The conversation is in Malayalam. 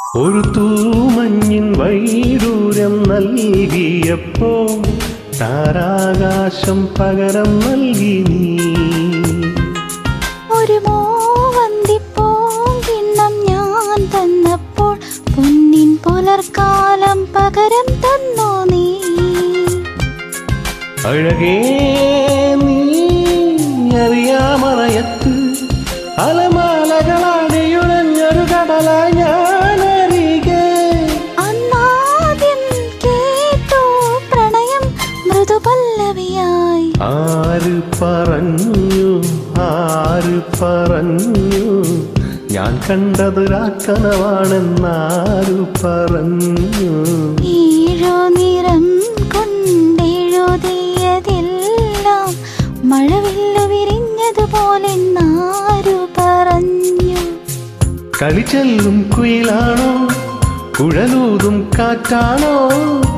ഒരു തൂമഞ്ഞിൻ വൈഡൂരം നൽകിയപ്പോ താരാകാശം പകരം നൽകി നീ ഒരു മോവന്തിപ്പൂങ്കിണ്ണം ഞാൻ തന്നപ്പോൾ പൊന്നിൻ പുലർക്കാലം പകരം തന്നു നീ അഴകേ നീ അറിയാമറയത്ത് അലമാലകളാടിയുടഞ്ഞൊരു കടലായി ഞാനരികെ അന്നാദ്യം കേട്ടു പ്രണയം മൃദുപല്ലവിയായി ആര് പറഞ്ഞു ആര് പറഞ്ഞു ഞാൻ കണ്ടത് രാക്കനവാണെന്നാരു പറഞ്ഞു ഏഴോ നിറം കൊണ്ടെഴുതിയതെല്ലാം മഴവില്ലു വിരിഞ്ഞതുപോലെ നാരു പറഞ്ഞു കളിച്ചെല്ലും കുയിലാണോ കുഴലൂതും കാറ്റാണോ